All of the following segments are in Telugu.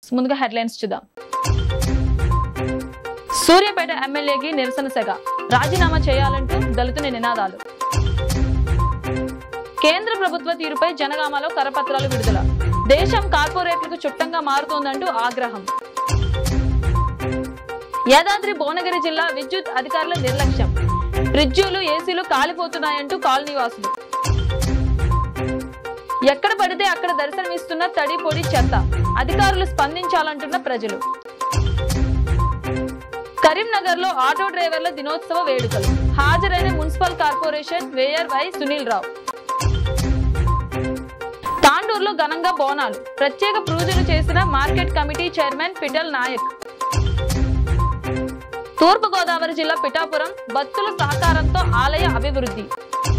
ముందుగా హెడ్లైన్స్ చూద్దాం సూర్యాపేట ఎమ్మెల్యేకి నిరసన సెగ రాజీనామా చేయాలంటూ దళితుని నినాదాలు కేంద్ర ప్రభుత్వ తీరుపై జనగామలో కరపత్రాలు విడుదల దేశం కార్పొరేట్లకు చుట్టంగా మారుతోందంటూ ఆగ్రహం యాదాద్రి భువనగిరి జిల్లా విద్యుత్ అధికారుల నిర్లక్ష్యం ఫ్రిడ్జులు ఏసీలు కాలిపోతున్నాయంటూ కాలనీవాసులు ఎక్కడ పడితే అక్కడ దర్శనమిస్తున్న తడి పొడి చెత్త అధికారులు స్పందించాలంటున్న ప్రజలు కరీంనగర్ లో ఆటో డ్రైవర్ల దినోత్సవ వేడుకలు హాజరైన municipal corporation mayor Y Sunil Rao తాండూరులో ఘనంగా బోనాలు ప్రత్యేక పూజలు చేసిన market committee chairman Vithal Nayak తూర్పు గోదావరి జిల్లా పిఠాపురం భక్తుల సహకారంతో ఆలయ అభివృద్ధి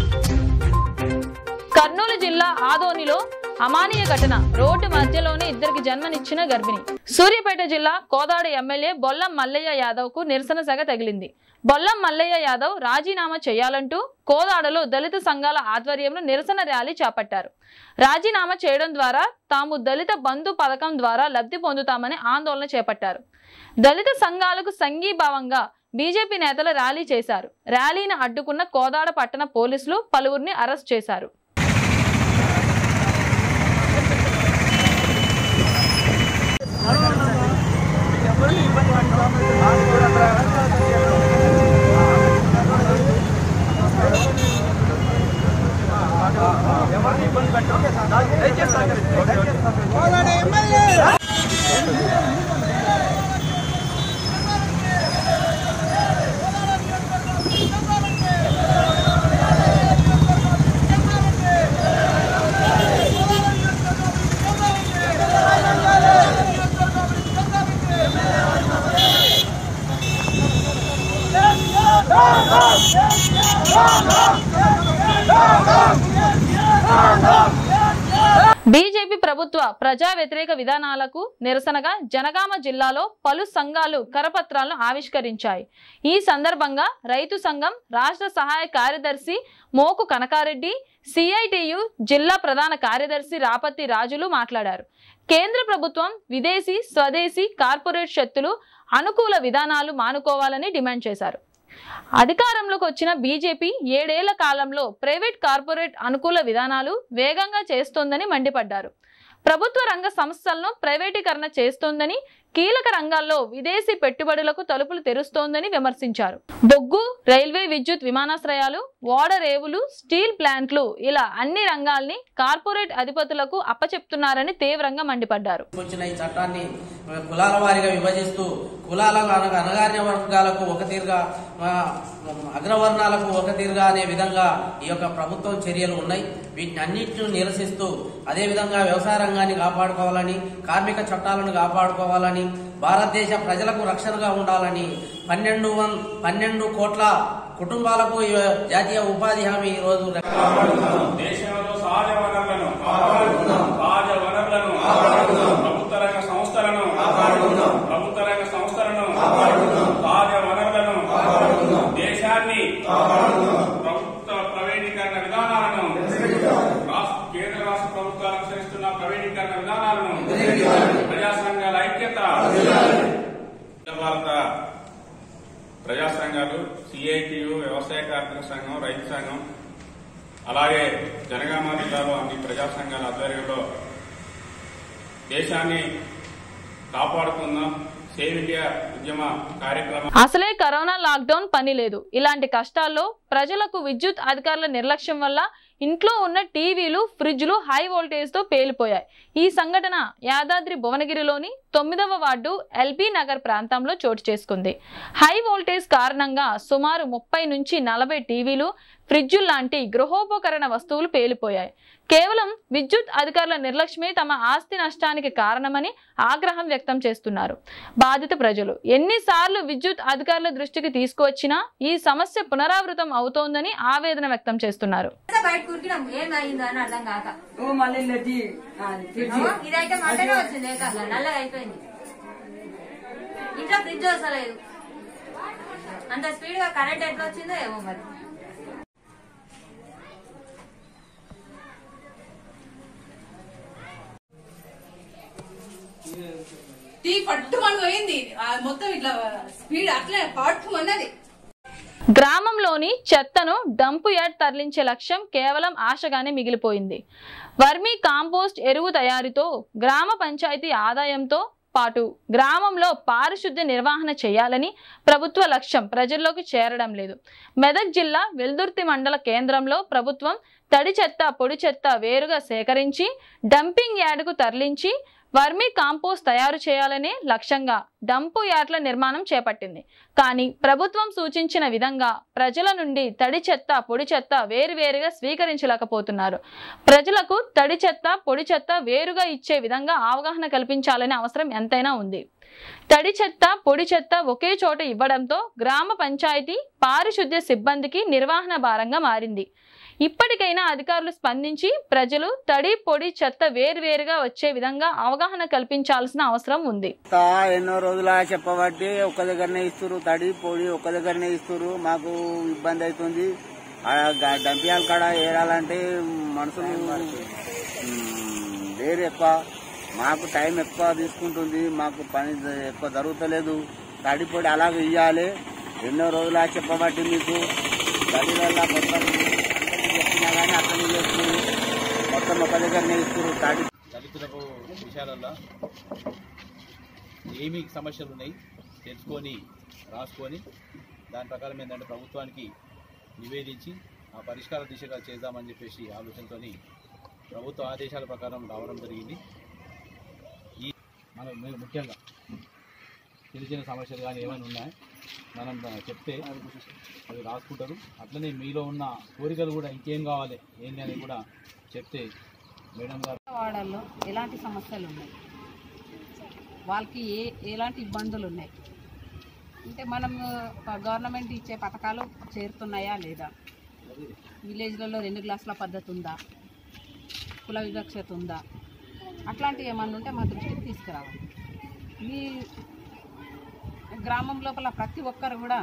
కర్నూలు జిల్లా ఆదోనిలో అమానీయ ఘటన రోడ్డు మధ్యలోనే ఇద్దరికి జన్మనిచ్చిన గర్భిణి సూర్యాపేట జిల్లా కోదాడ ఎమ్మెల్యే బొల్లం మల్లయ్య యాదవ్ కు నిరసన సెగ తగిలింది బొల్లం మల్లయ్య యాదవ్ రాజీనామా చేయాలంటూ కోదాడలో దళిత సంఘాల ఆధ్వర్యంలో నిరసన ర్యాలీ చేపట్టారు రాజీనామా చేయడం ద్వారా తాము దళిత బంధు పథకం ద్వారా లబ్ధి పొందుతామని ఆందోళన చేపట్టారు దళిత సంఘాలకు సంఘీభావంగా బీజేపీ నేతలు ర్యాలీ చేశారు ర్యాలీని అడ్డుకున్న కోదాడ పట్టణ పోలీసులు పలువురిని అరెస్ట్ చేశారు బీజేపీ ప్రభుత్వ ప్రజా వ్యతిరేక విధానాలకు నిరసనగా జనగామ జిల్లాలో పలు సంఘాలు కరపత్రాలను ఆవిష్కరించాయి ఈ సందర్భంగా రైతు సంఘం రాష్ట్ర సహాయ కార్యదర్శి మోకు కనకారెడ్డి సిఐటియు జిల్లా ప్రధాన కార్యదర్శి రాపత్తి రాజులు మాట్లాడారు కేంద్ర ప్రభుత్వం విదేశీ స్వదేశీ కార్పొరేట్ శక్తులు అనుకూల విధానాలు మానుకోవాలని డిమాండ్ చేశారు అధికారంలోకి వచ్చిన బీజేపీ ఏడేళ్ల కాలంలో ప్రైవేట్ కార్పొరేట్ అనుకూల విధానాలు వేగంగా చేస్తోందని మండిపడ్డారు ప్రభుత్వ రంగ సంస్థలను ప్రైవేటీకరణ చేస్తోందని కీలక రంగాల్లో విదేశీ పెట్టుబడులకు తలుపులు తెరుస్తోందని విమర్శించారు బొగ్గు రైల్వే విద్యుత్ విమానాశ్రయాలు ఓడరేవులు స్టీల్ ప్లాంట్లు ఇలా అన్ని రంగాల్ని కార్పొరేట్ అధిపతులకు అప్పచెప్తున్నారని తీవ్రంగా మండిపడ్డారు వచ్చిన ఈ చట్టాన్ని ఆ, కులాల వారీగా విభజిస్తూ కులాలకు అనగా అనగార్య వర్గాలకు ఒక తీరుగా ఆ, అగ్రవర్ణాలకు ఒక తీరుగా అనే విధంగా ఈ యొక్క ప్రభుత్వం చర్యలు ఉన్నాయి వీటిని అన్నింటిని నిరసిస్తూ అదేవిధంగా వ్యవసాయ రంగాన్ని కాపాడుకోవాలని కార్మిక చట్టాలను కాపాడుకోవాలని భారతదేశ ప్రజలకు రక్షణగా ఉండాలని పన్నెండు వన్ పన్నెండు కోట్ల కుటుంబాలకు ఈ జాతీయ ఉపాధి హామీ ఈ రోజు దేశంలో సహజ వనరులను సహజ వనరులను ప్రభుత్వ రంగ సంస్థలను ప్రభుత్వ రంగ సంస్థలను సహజ వనరులను దేశాన్ని ప్రభుత్వ ప్రైవేటీకరణ విధానాలను రాష్ట్ర కేంద్ర రాష్ట్ర ప్రభుత్వాలు అనుసరిస్తున్న ప్రైవేటీకరణ విధానాలను ప్రజా సంఘాల ఐక్యత అఖిల భారత ప్రజా సంఘాలు సిఐటియు వ్యవసాయ కార్మిక సంఘం రైతు సంఘం అలాగే జనగామ జిల్లాలో అన్ని ప్రజా సంఘాల ఆధ్వర్యంలో దేశాన్ని కాపాడుకుందాం సేవ్ ఇండియా ఉద్యమ కార్యక్రమం అసలే కరోనా లాక్డౌన్ పని లేదు ఇలాంటి కష్టాల్లో ప్రజలకు విద్యుత్ అధికారుల నిర్లక్ష్యం వల్ల ఇంట్లో ఉన్న టీవీలు ఫ్రిడ్జ్లు హై వోల్టేజ్ తో పేలిపోయాయి ఈ సంఘటన యాదాద్రి భువనగిరిలోని తొమ్మిదవ వార్డు ఎల్బీ నగర్ ప్రాంతంలో చోటు చేసుకుంది హై వోల్టేజ్ కారణంగా సుమారు ముప్పై నుంచి నలభై టీవీలు ఫ్రిడ్జులు లాంటి గృహోపకరణ వస్తువులు పేలిపోయాయి కేవలం విద్యుత్ అధికారుల నిర్లక్ష్యమే తమ ఆస్తి నష్టానికి కారణమని ఆగ్రహం వ్యక్తం చేస్తున్నారు బాధిత ప్రజలు ఎన్నిసార్లు విద్యుత్ అధికారుల దృష్టికి తీసుకువచ్చినా ఈ సమస్య పునరావృతం అవుతోందని ఆవేదన వ్యక్తం చేస్తున్నారు బయట కురికినాం ఏం అయిందో అని అర్థం కాక ఓ మళ్ళీ లెట్టి ఫ్రిడ్జ్ అమ్మో, ఇదైతే మంటనే వచ్చింది ఏకంగా నల్లగా అయిపోయింది ఇంట్లో ఫ్రిడ్జ్ వస్తలేదు అంత స్పీడ్ గా కరెంట్ ఎట్లా వచ్చిందో ఏమో మరి పట్టుమని పోయింది ఆ మొత్తం ఇట్లా స్పీడ్ అట్లే పట్టుమన్నది గ్రామంలోని చెత్తను డంపు యార్డ్ తరలించే లక్ష్యం కేవలం ఆశగానే మిగిలిపోయింది వర్మీ కాంపోస్ట్ ఎరువు తయారీతో గ్రామ పంచాయతీ ఆదాయంతో పాటు గ్రామంలో పారిశుద్ధ్య నిర్వహణ చేయాలని ప్రభుత్వ లక్ష్యం ప్రజల్లోకి చేరడం లేదు మెదక్ జిల్లా వెల్దుర్తి మండల కేంద్రంలో ప్రభుత్వం తడి చెత్త పొడి చెత్త వేరుగా సేకరించి డంపింగ్ యార్డుకు తరలించి వర్మీ కాంపోస్ట్ తయారు చేయాలనే లక్ష్యంగా డంపు యార్డ్ల నిర్మాణం చేపట్టింది కానీ ప్రభుత్వం సూచించిన విధంగా ప్రజల నుండి తడి చెత్త పొడి చెత్త వేరువేరుగా స్వీకరించలేకపోతున్నారు ప్రజలకు తడి చెత్త పొడి చెత్త వేరుగా ఇచ్చే విధంగా అవగాహన కల్పించాలనే అవసరం ఎంతైనా ఉంది తడి చెత్త పొడి చెత్త ఒకే చోట ఇవ్వడంతో గ్రామ పంచాయతీ పారిశుద్ధ్య సిబ్బందికి నిర్వహణ భారంగా మారింది ఇప్పటికైనా అధికారులు స్పందించి ప్రజలు తడి పొడి చెత్త వేరువేరుగా వచ్చే విధంగా అవగాహన కల్పించాల్సిన అవసరం ఉంది తా ఎన్నో రోజుల చెప్పబట్టి ఒక్క దగ్గరనే ఇస్తురు తడి పొడి ఒక్క దగ్గరనే ఇస్తురు మాకు ఇబ్బంది అవుతుంది ఆ గ- డంపియాల కాడ ఏరాలంటే మనుషులు మ్, వేరు ఎక్కువ మాకు టైం ఎక్కువ తీసుకుంటుంది మాకు పని జ- ఎక్కువ జరుగుతలేదు తడి పొడి అలాగే ఇయ్యాలి ఎన్నో రోజుల చెప్పబట్టి మీకు తడి వల్ల మొత్తం అందరికీ చెప్పినా కానీ అర్థం చేస్తుంది మొత్తం ఒక దగ్గరనే ఇస్తురు తడి దళితులకు విషయాలల్లో ఏమి సమస్యలు ఉన్నాయి తెలుసుకొని రాసుకొని దాని ప్రకారం ఏంటంటే ప్రభుత్వానికి నివేదించి ఆ పరిష్కార దిశగా చేద్దామని చెప్పేసి ఆలోచనతో ప్రభుత్వ ఆదేశాల ప్రకారం రావడం జరిగింది ఈ మనం ము- ముఖ్యంగా చిన్న చిన్న సమస్యలు కానీ ఏమైనా ఉన్నాయో మనం దా- చెప్తే అవి రాసుకుంటారు అట్లనే మీలో ఉన్న కోరికలు కూడా ఇంకేం కావాలి ఏంటి అని కూడా చెప్తే మేడం గారు వాడల్లో ఎలాంటి సమస్యలు ఉన్నాయి వాళ్ళకి ఏ ఎలాంటి ఇబ్బందులు ఉన్నాయి అంటే మనం గవర్నమెంట్ ఇచ్చే పథకాలు చేరుతున్నాయా లేదా విలేజ్లలో రెండు గ్లాసుల పద్ధతి ఉందా కుల వివక్షత ఉందా అట్లాంటివి ఏమన్నా ఉంటే మా దృష్టికి తీసుకురావాలి మీ గ్రామం లోపల ప్రతి ఒక్కరు కూడా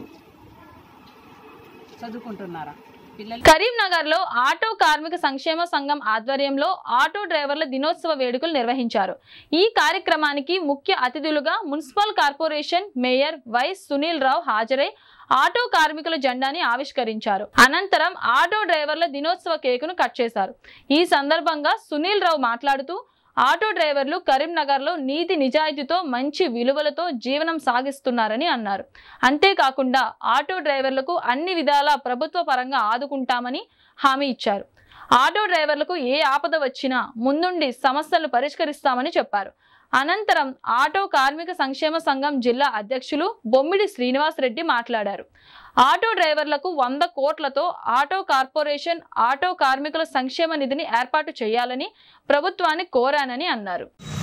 చదువుకుంటున్నారా పిల్లలు కరీంనగర్ లో ఆటో కార్మిక సంక్షేమ సంఘం ఆధ్వర్యంలో ఆటో డ్రైవర్ల దినోత్సవ వేడుకలు నిర్వహించారు ఈ కార్యక్రమానికి ముఖ్య అతిథులుగా municipal corporation mayor Y Sunil Rao హాజరై ఆటో కార్మికుల జెండాని ఆవిష్కరించారు అనంతరం ఆటో డ్రైవర్ల దినోత్సవ కేకును కట్ చేశారు ఈ సందర్భంగా సునీల్ రావు మాట్లాడుతూ ఆటో డ్రైవర్లు కరీంనగర్లో నీతి నిజాయితీతో మంచి విలువలతో జీవనం సాగిస్తున్నారని అన్నారు అంతేకాకుండా ఆటో డ్రైవర్లకు అన్ని విధాలా ప్రభుత్వ పరంగా ఆదుకుంటామని హామీ ఇచ్చారు ఆటో డ్రైవర్లకు ఏ ఆపద వచ్చినా ముందుండి సమస్యలను పరిష్కరిస్తామని చెప్పారు అనంతరం ఆటో కార్మిక సంక్షేమ సంఘం జిల్లా అధ్యక్షులు బొమ్మిడి శ్రీనివాస్ రెడ్డి మాట్లాడారు ఆటో డ్రైవర్లకు వంద కోట్లతో ఆటో కార్పొరేషన్ ఆటో కార్మికుల సంక్షేమ నిధిని ఏర్పాటు చేయాలని ప్రభుత్వాన్ని కోరానని అన్నారు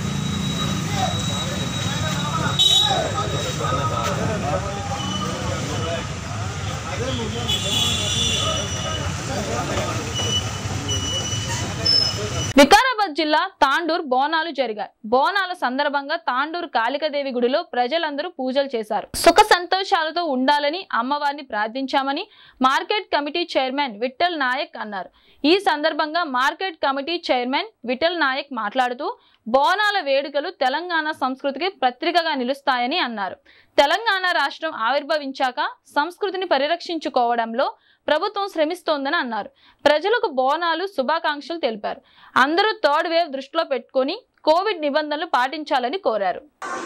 వికారాబాద్ జిల్లా తాండూర్ బోనాలు జరిగాయి బోనాల సందర్భంగా తాండూర్ కాళికాదేవి గుడిలో ప్రజలందరూ పూజలు చేశారు సుఖ సంతోషాలతో ఉండాలని అమ్మవారిని ప్రార్థించామని market committee chairman Vithal Nayak అన్నారు ఈ సందర్భంగా market committee chairman Vithal Nayak మాట్లాడుతూ బోనాల వేడుకలు తెలంగాణ సంస్కృతికి పత్రికగా నిలుస్తాయని అన్నారు తెలంగాణ రాష్ట్రం ఆవిర్భవించాక సంస్కృతిని పరిరక్షించుకోవడంలో ప్రభుత్వం శ్రమిస్తోందని అన్నారు ప్రజలకు బోనాలు శుభాకాంక్షలు తెలిపారు అందరూ థర్డ్ వేవ్ దృష్టిలో పెట్టుకొని కోవిడ్ నిబంధనలు పాటించాలని కోరారు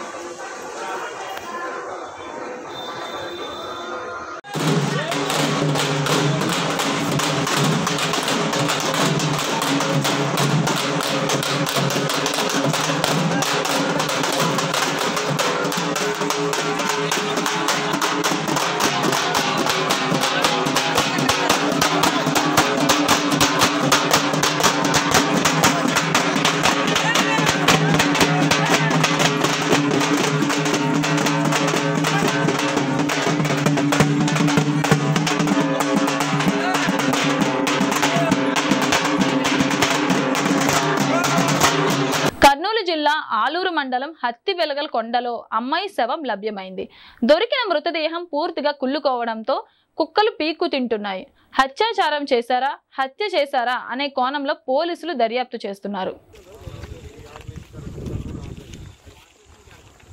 కర్నూలు జిల్లా ఆలూరు మండలం హత్తి వెలగల్ కొండలో అమ్మాయి శవం లభ్యమైంది దొరికిన మృతదేహం పూర్తిగా కుళ్ళుకోవడంతో కుక్కలు పీక్కు తింటున్నాయి హత్యాచారం చేశారా హత్య చేశారా అనే కోణంలో పోలీసులు దర్యాప్తు చేస్తున్నారు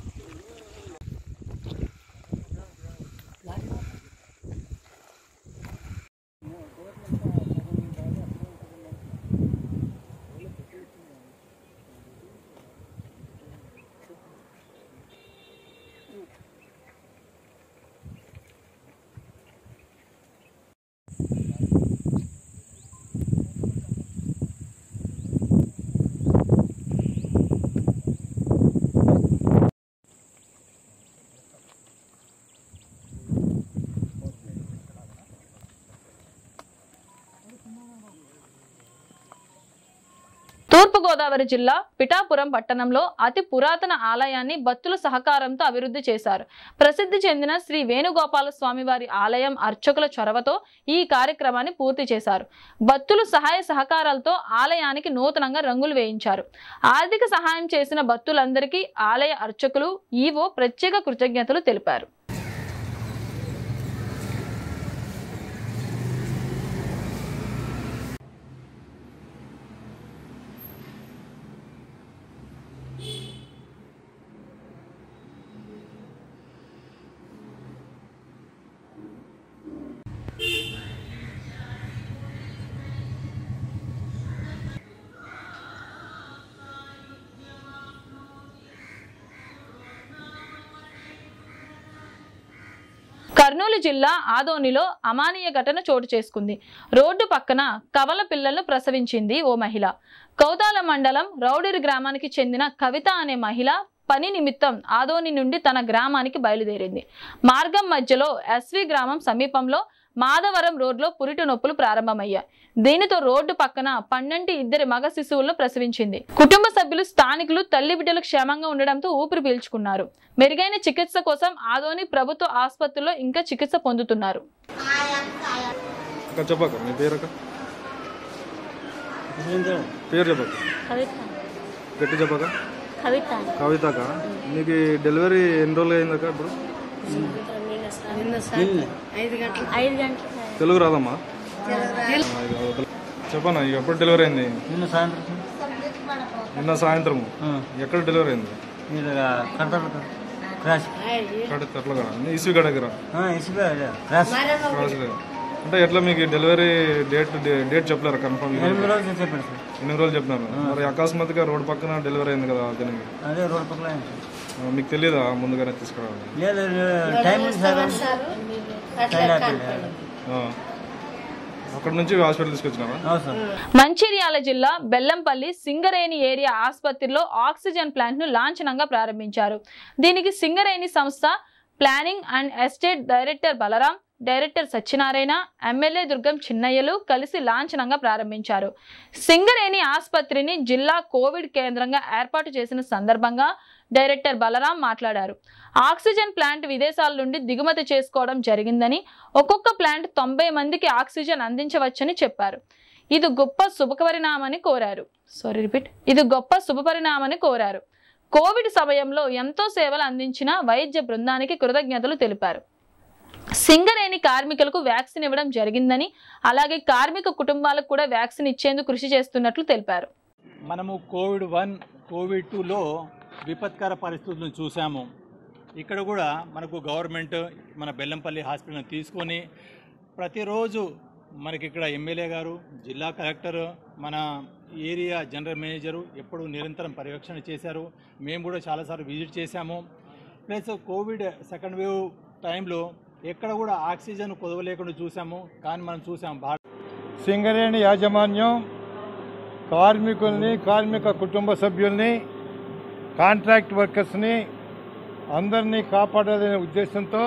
తూర్పుగోదావరి జిల్లా పిఠాపురం పట్టణంలో అతి పురాతన ఆలయాన్ని భక్తుల సహకారంతో అభివృద్ధి చేశారు ప్రసిద్ధి చెందిన శ్రీ వేణుగోపాల స్వామి వారి ఆలయం అర్చకుల చొరవతో ఈ కార్యక్రమాన్ని పూర్తి చేశారు భక్తులు సహాయ సహకారాలతో ఆలయానికి నూతనంగా రంగులు వేయించారు ఆర్థిక సహాయం చేసిన భక్తులందరికీ ఆలయ అర్చకులు ఈవో ప్రత్యేక కృతజ్ఞతలు తెలిపారు కర్నూలు జిల్లా ఆదోనిలో అమానీయ ఘటన చోటు చేసుకుంది రోడ్డు పక్కన కవల పిల్లలను ప్రసవించింది ఓ మహిళ కౌతాల మండలం రౌడిరి గ్రామానికి చెందిన కవిత అనే మహిళ పని నిమిత్తం ఆదోని నుండి తన గ్రామానికి బయలుదేరింది మార్గం మధ్యలో ఎస్వి గ్రామం సమీపంలో మాధవరం రోడ్లో పురిటి నొప్పులు ప్రారంభమయ్యాయి దీనితో రోడ్డు పక్కన పన్నెండు ఇద్దరి మగ శిశువులను ప్రసవించింది కుటుంబ సభ్యులు స్థానికులు తల్లి బిడ్డలు క్షేమంగా ఉండడంతో ఊపిరి పీల్చుకున్నారు మెరుగైన చికిత్స కోసం ఆదోని ప్రభుత్వ ఆసుపత్రిలో ఇంకా చికిత్స పొందుతున్నారు అక్క చెప్పక మీ పేరు అక్క పేరు చెప్పక కవిత గట్టి చెప్పక కవిత కవితక నీకు ఈ డెలివరీ ఎన్ని రోజులు అయిందక్క ఇప్పుడు ఐదు గంటలు ఐదు గంటలు తెలుగు రాదమ్మా చెప్పనా ఇక ఎప్పుడు డెలివరీ అయింది నిన్న సాయంత్రం నిన్న సాయంత్రం ఎక్కడ డెలివరీ అయింది మీరు కడతారు క్రాష్ కడ కట్ల కడ ఈసీ గడ దగ్గర ఇసుక క్రాష్ క్రాస్ దగ్గర. అంటే ఎట్లా మీకు డెలివరీ డేట్ డేట్ చెప్పలేరు కన్ఫర్మ్ ఎనిమిది రోజులు చెప్పారు సార్ ఎనిమిది రోజులు చెప్పినారు మరి అకస్మాత్తుగా రోడ్ పక్కన డెలివరీ అయింది కదా దీనికి అదే రోడ్ పక్కన అయింది సార్. ఆ, మీకు తెలియదా ముందుగానే తీసుకురావాలి లేదు లేదు, టైం ఉంది సార్ టైం అయిపోయింది ఆ. అక్కడ నుంచి హాస్పిటల్ తీసుకొచ్చినారా అవును సార్ మంచిర్యాల జిల్లా బెల్లంపల్లి సింగరేణి ఏరియా ఆసుపత్రిలో ఆక్సిజన్ ప్లాంట్ ను లాంఛనంగా ప్రారంభించారు దీనికి సింగరేణి సంస్థ planning and estate director Balaram director Satyanarayana MLA Durgam చిన్నయ్యలు కలిసి లాంఛనంగా ప్రారంభించారు సింగరేణి ఆసుపత్రిని జిల్లా కోవిడ్ కేంద్రంగా ఏర్పాటు చేసిన సందర్భంగా డైరెక్టర్ బలరాం మాట్లాడారు ఆక్సిజన్ ప్లాంట్ విదేశాల నుండి దిగుమతి చేసుకోవడం జరిగిందని ఒక్కొక్క ప్లాంట్ తొంభై మందికి ఆక్సిజన్ అందించవచ్చని చెప్పారు ఇది గొప్ప శుభపరిణామని కోరారు సారీ రిపీట్ ఇది గొప్ప శుభపరిణామని కోరారు కోవిడ్ సమయంలో ఎంతో సేవలు అందించిన వైద్య బృందానికి కృతజ్ఞతలు తెలిపారు సింగరేణి కార్మికులకు వ్యాక్సిన్ ఇవ్వడం జరిగిందని అలాగే కార్మిక కుటుంబాలకు కూడా వ్యాక్సిన్ ఇచ్చేందుకు కృషి చేస్తున్నట్లు తెలిపారు మనము కోవిడ్ వన్ కోవిడ్ టూలో విపత్కర పరిస్థితులను చూసాము ఇక్కడ కూడా మనకు గవర్నమెంట్ మన బెల్లంపల్లి హాస్పిటల్ని తీసుకొని ప్రతిరోజు మనకి ఇక్కడ ఎమ్మెల్యే గారు జిల్లా కలెక్టర్ మన ఏరియా జనరల్ మేనేజరు ఎప్పుడు నిరంతరం పర్యవేక్షణ చేశారు మేము కూడా చాలాసార్లు విజిట్ చేశాము ప్లస్ కోవిడ్ సెకండ్ వేవ్ టైంలో ఎక్కడ కూడా ఆక్సిజన్ కుదవలేకుండా చూసాము కానీ మనం చూసాం భారత్ సింగరేణి యాజమాన్యం కార్మికుల్ని కార్మిక కుటుంబ సభ్యుల్ని కాంట్రాక్ట్ వర్కర్స్ని అందరినీ కాపాడాలనే ఉద్దేశంతో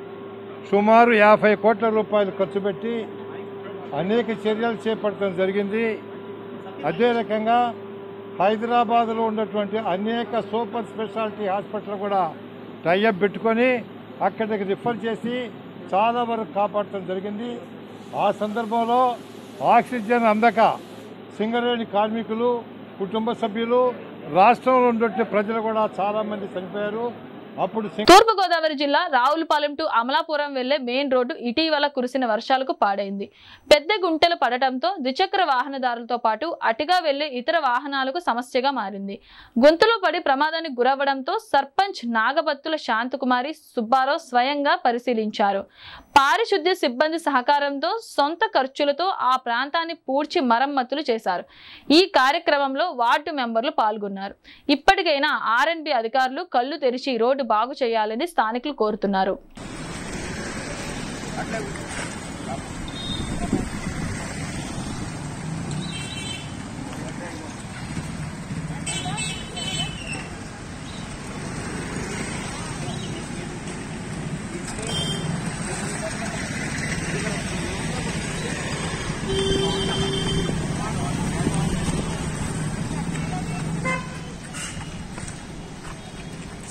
సుమారు యాభై కోట్ల రూపాయలు ఖర్చు పెట్టి అనేక చర్యలు చేపట్టడం జరిగింది అదే రకంగా హైదరాబాద్లో ఉన్నటువంటి అనేక సూపర్ స్పెషాలిటీ హాస్పిటల్ కూడా టైఅప్ పెట్టుకొని అక్కడికి రిఫర్ చేసి చాలా వరకు కాపాడటం జరిగింది ఆ సందర్భంలో ఆక్సిజన్ అందక సింగరేణి కార్మికులు కుటుంబ సభ్యులు రాష్ట్రంలో ఉన్నటువంటి ప్రజలు కూడా చాలామంది చనిపోయారు అప్పుడు సింగ- తూర్పుగోదావరి జిల్లా రావులపాలెం టు అమలాపురం వెళ్లే మెయిన్ రోడ్డు ఇటీవల కురిసిన వర్షాలకు పాడైంది పెద్ద గుంటలు పడటంతో ద్విచక్ర వాహనదారులతో పాటు అటుగా వెళ్లే ఇతర వాహనాలకు సమస్యగా మారింది గుంతలో పడి ప్రమాదానికి గురవ్వడంతో సర్పంచ్ నాగబత్తుల శాంతకుమారి సుబ్బారావు స్వయంగా పరిశీలించారు పారిశుద్ధ్య సిబ్బంది సహకారంతో సొంత ఖర్చులతో ఆ ప్రాంతాన్ని పూడ్చి మరమ్మతులు చేశారు ఈ కార్యక్రమంలో వార్డు మెంబర్లు పాల్గొన్నారు ఇప్పటికైనా ఆర్ఎన్బి అధికారులు కళ్ళు తెరిచి ఈ రోడ్డు బాగు చేయాలని స్థానికులు కోరుతున్నారు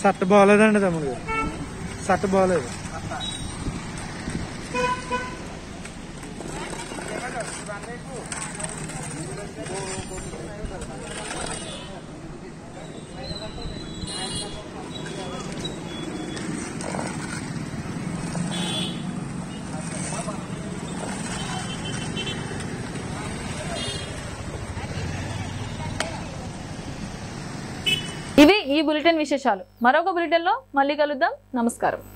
షర్ట్ బాగోలేదండి తమ్ముడు గారు షర్ట్ బాగోలేదు ఇవి ఈ బులెటిన్ విశేషాలు మరొక బులెటిన్లో మళ్ళీ కలుద్దాం నమస్కారం